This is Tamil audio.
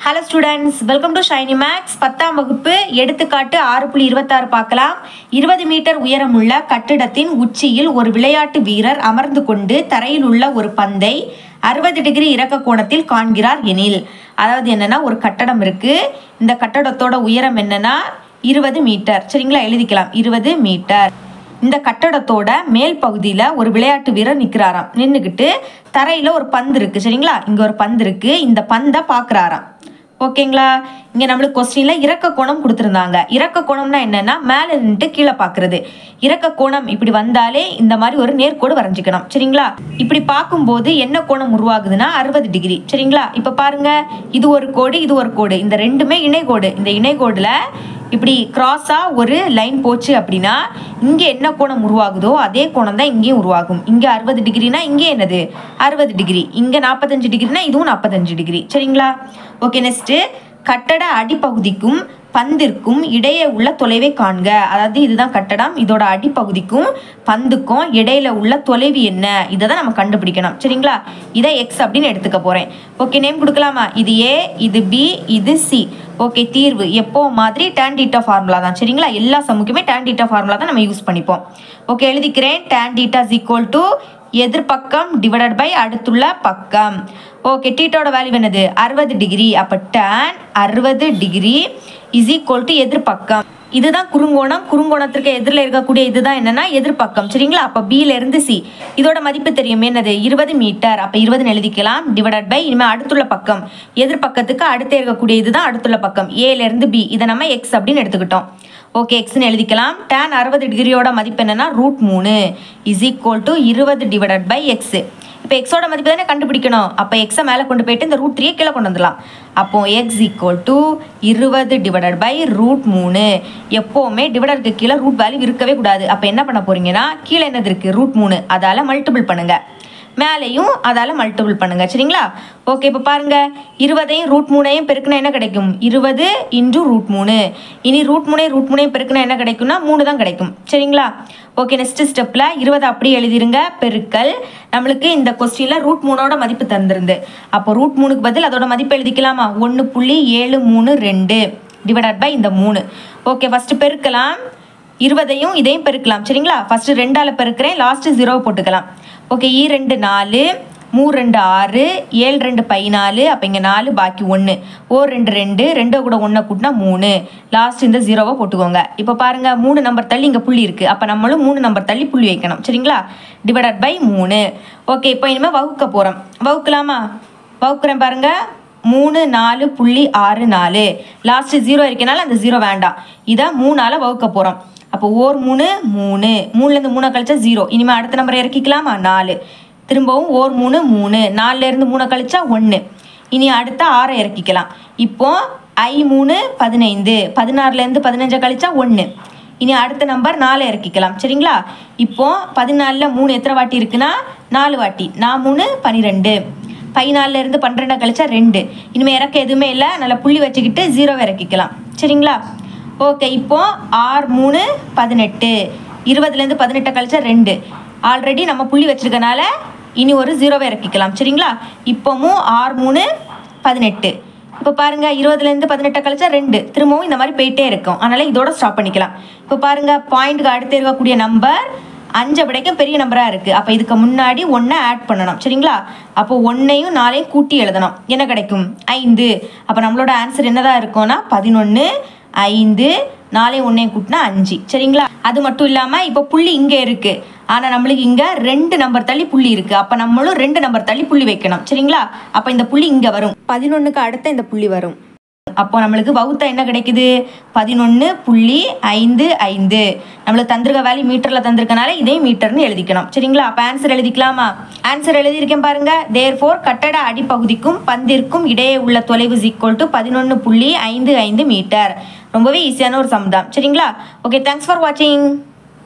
hello students welcome to Shiny Max பத்தாம் வகுப்பு எடுத்துக்காட்டு ஆறு புள்ளி இருபத்தாறு பார்க்கலாம் இருபது மீட்டர் உயரமுள்ள கட்டிடத்தின் உச்சியில் ஒரு விளையாட்டு வீரர் அமர்ந்து கொண்டு தரையில் உள்ள ஒரு பந்தை அறுபது டிகிரி இறக்க கோணத்தில் காண்கிறார் எனில் அதாவது என்னன்னா ஒரு கட்டடம் இருக்கு இந்த கட்டடத்தோட உயரம் என்னன்னா இருபது மீட்டர் சரிங்களா எழுதிக்கலாம் இருபது மீட்டர் இந்த கட்டடத்தோட மேல் பகுதியில் ஒரு விளையாட்டு வீரர் நிற்கிறாராம் நின்றுக்கிட்டு தரையில் ஒரு பந்து இருக்குது சரிங்களா இங்கே ஒரு பந்து இருக்குது இந்த பந்தை பார்க்குறாராம் ஓகேங்களா இங்கே நம்மளுக்கு கொஸ்டினில் இறக்க கோணம் கொடுத்துருந்தாங்க இறக்க கோணம்னா என்னன்னா மேலே நின்றுட்டு கீழே பார்க்குறது இறக்க கோணம் இப்படி வந்தாலே இந்த மாதிரி ஒரு நேர்கோடு வரைஞ்சிக்கணும் சரிங்களா இப்படி பார்க்கும்போது என்ன கோணம் உருவாகுதுன்னா அறுபது டிகிரி சரிங்களா இப்போ பாருங்க இது ஒரு கோடு இது ஒரு கோடு இந்த ரெண்டுமே இணைகோடு இந்த இணைகோடில் இப்படி கிராஸாக ஒரு லைன் போச்சு அப்படின்னா இங்கே என்ன கோணம் உருவாகுதோ அதே கோணம் தான் இங்கேயும் உருவாகும் இங்கே அறுபது டிகிரினா இங்கே என்னது அறுபது டிகிரி இங்கே நாற்பத்தஞ்சு டிகிரினா இதுவும் நாற்பத்தஞ்சு டிகிரி சரிங்களா ஓகே நெக்ஸ்ட்டு கட்டட அடிப்பகுதிக்கும் பந்திற்கும் இடையே உள்ள தொலைவை காண்க அதாவது இதுதான் கட்டடம் இதோட அடிப்பகுதிக்கும் பந்துக்கும் இடையில உள்ள தொலைவு என்ன இதை தான் நம்ம கண்டுபிடிக்கணும் சரிங்களா இதை எக்ஸ் அப்படின்னு எடுத்துக்க போறேன் ஓகே நேம் கொடுக்கலாமா இது ஏ இது பி இது சி ஓகே தீர்வு எப்போ மாதிரி tan டீட்டா ஃபார்முலா தான் சரிங்களா எல்லா சமுக்குமே tan டீட்டா ஃபார்முலா தான் நம்ம யூஸ் பண்ணிப்போம் ஓகே எழுதிக்கிறேன் tan theta is equal to எதிர்பக்கம் டிவைடட் பை அடுத்துள்ள பக்கம் ஓகே டீட்டோட வேல்யூ என்னது அறுபது டிகிரி அப்போ tan அறுபது டிகிரி இஸ் ஈக்குவல் டு எதிர்பக்கம் இதுதான் குறுங்கோணம் குறுங்கோணத்திற்கு எதிரில் இருக்கக்கூடிய இதுதான் என்னன்னா எதிர்பக்கம் சரிங்களா அப்போ பியில இருந்து சி இதோட மதிப்பு தெரியும் என்னது இருபது மீட்டர் அப்போ இருபதுன்னு எழுதிக்கலாம் டிவைடட் பை இனிமேல் அடுத்துள்ள பக்கம் எதிர்பக்கத்துக்கு அடுத்து இருக்கக்கூடிய இதுதான் அடுத்துள்ள பக்கம் ஏல இருந்து பி இதை நம்ம எக்ஸ் அப்படின்னு எடுத்துக்கிட்டோம் ஓகே எக்ஸ்னு எழுதிக்கலாம் tan அறுபது டிகிரியோட மதிப்பு என்னன்னா ரூட் மூணு இஸ் ஈக்குவல் டு இருபது டிவைடட் பை எக்ஸ் இப்போ எக்ஸோட மதிப்பு தானே கண்டுபிடிக்கணும் அப்போ எக்ஸை மேலே கொண்டு போயிட்டு இந்த ரூட் த்ரீயை கீழே கொண்டு வந்துடலாம் அப்போ எக்ஸ் ஈக்குவல் டு இருபது டிவைடட் பை ரூட் மூணு எப்போவுமே டிவைடருக்கு கீழே ரூட் வேல்யூ இருக்கவே கூடாது அப்போ என்ன பண்ண போறீங்கன்னா கீழே என்னது இருக்குது ரூட் மூணு அதால் மல்டிபிள் பண்ணுங்க மேலேயும் அதால் மல்டிபிள் பண்ணுங்க சரிங்களா ஓகே இப்போ பாருங்க இருபதையும் ரூட் மூணையும் பெருக்குனா என்ன கிடைக்கும் இருபது இன்டு ரூட் மூணு இனி ரூட் மூணையும் ரூட் மூணையும் பெருக்குனா என்ன கிடைக்கும்னா மூணு தான் கிடைக்கும் சரிங்களா ஓகே நெக்ஸ்ட் ஸ்டெப்பில் இருபது அப்படியே எழுதிருங்க பெருக்கல் நம்மளுக்கு இந்த கொஸ்டினில் ரூட் மூணோட மதிப்பு தந்திருந்து அப்போ ரூட் மூணுக்கு பதில் அதோட மதிப்பு எழுதிக்கலாமா ஒன்று புள்ளி ஏழு மூணு ரெண்டு டிவைடட் பை இந்த மூணு ஓகே ஃபஸ்ட்டு பெருக்கலாம் இருபதையும் இதையும் பெருக்கலாம் சரிங்களா ஃபஸ்ட்டு ரெண்டால் பெருக்கிறேன் லாஸ்ட்டு ஜீரோவை போட்டுக்கலாம் ஓகே ஈ ரெண்டு நாலு மூ ரெண்டு ஆறு ஏழு ரெண்டு பதினாலு அப்போ இங்கே நாலு பாக்கி ஒன்று ஓ ரெண்டு ரெண்டு ரெண்டோ கூட ஒன்றை கூட்டினா மூணு லாஸ்ட் இந்த ஜீரோவை போட்டுக்கோங்க இப்போ பாருங்கள் மூணு நம்பர் தள்ளி இங்கே புள்ளி இருக்குது அப்போ நம்மளும் மூணு நம்பர் தள்ளி புள்ளி வைக்கணும் சரிங்களா டிவைடட் பை மூணு ஓகே இப்போ இனிமேல் வகுக்க போகிறோம் வகுக்கலாமா வகுக்கிறேன் பாருங்கள் மூணு நாலு புள்ளி ஆறு நாலு லாஸ்ட் ஜீரோ இருக்கனால அந்த ஜீரோ வேண்டாம் இதை மூணால் வகுக்க போகிறோம் அப்போ ஓர் மூணு மூணு மூணுலேருந்து மூணை கழிச்சா ஜீரோ இனிமேல் அடுத்த நம்பரை இறக்கிக்கலாமா நாலு திரும்பவும் ஓர் மூணு மூணு நாலுலேருந்து மூணை கழிச்சா ஒன்று இனி அடுத்த ஆறை இறக்கிக்கலாம் இப்போ ஐ மூணு பதினைந்து பதினாறுலேருந்து பதினஞ்சை கழிச்சா ஒன்று இனி அடுத்த நம்பர் நாலு இறக்கிக்கலாம் சரிங்களா இப்போ பதினாலில் மூணு எத்தனை வாட்டி இருக்குன்னா நாலு வாட்டி நான் மூணு பன்னிரெண்டு பதினாலில் இருந்து பன்னிரெண்டை கழிச்சா ரெண்டு இனிமேல் இறக்க எதுவுமே இல்லை நல்லா புள்ளி வச்சுக்கிட்டு ஜீரோவை இறக்கிக்கலாம் சரிங்களா ஓகே இப்போ ஆறு மூணு பதினெட்டு இருபதுலேருந்து பதினெட்டை கழிச்சா ரெண்டு ஆல்ரெடி நம்ம புள்ளி வச்சிருக்கனால இனி ஒரு ஜீரோவை இறக்கிக்கலாம் சரிங்களா இப்போவும் ஆறு மூணு பதினெட்டு இப்போ பாருங்க இருபதுலேருந்து பதினெட்டை கழிச்சா ரெண்டு திரும்பவும் இந்த மாதிரி போயிட்டே இருக்கும் அதனால இதோட ஸ்டாப் பண்ணிக்கலாம் இப்போ பாருங்க பாயிண்ட்டுக்கு அடுத்து இருக்கக்கூடிய நம்பர் அஞ்சை விடைக்கும் பெரிய நம்பராக இருக்குது அப்போ இதுக்கு முன்னாடி ஒன்றை ஆட் பண்ணணும் சரிங்களா அப்போ ஒன்றையும் நாலையும் கூட்டி எழுதணும் என்ன கிடைக்கும் ஐந்து அப்போ நம்மளோட ஆன்சர் என்னதான் இருக்கும்னா பதினொன்று ஐந்து நாலையும் ஒன்றையும் கூட்டினா அஞ்சு சரிங்களா அது மட்டும் இல்லாமல் இப்போ புள்ளி இங்கே இருக்குது ஆனால் நம்மளுக்கு இங்கே ரெண்டு நம்பர் தள்ளி புள்ளி இருக்குது அப்போ நம்மளும் ரெண்டு நம்பர் தள்ளி புள்ளி வைக்கணும் சரிங்களா அப்போ இந்த புள்ளி இங்கே வரும் பதினொன்றுக்கு அடுத்த இந்த புள்ளி வரும் அப்போ நம்மளுக்கு வகுத்தா என்ன கிடைக்குது பதினொன்று புள்ளி ஐந்து ஐந்து நம்மளுக்கு தந்திருக்க வேல்யூ மீட்டரில் தந்திருக்கனால இதே மீட்டர்னு எழுதிக்கணும் சரிங்களா அப்போ ஆன்சர் எழுதிக்கலாமா ஆன்சர் எழுதியிருக்கேன் பாருங்க தேர் ஃபோர் கட்டட அடிப்பகுதிக்கும் பந்திற்கும் இடையே உள்ள தொலைவு ஈக்குவல் டு பதினொன்று புள்ளி ஐந்து ஐந்து மீட்டர் ரொம்பவே ஈஸியான ஒரு சம் தான் சரிங்களா ஓகே தேங்க்ஸ் ஃபார் வாட்சிங்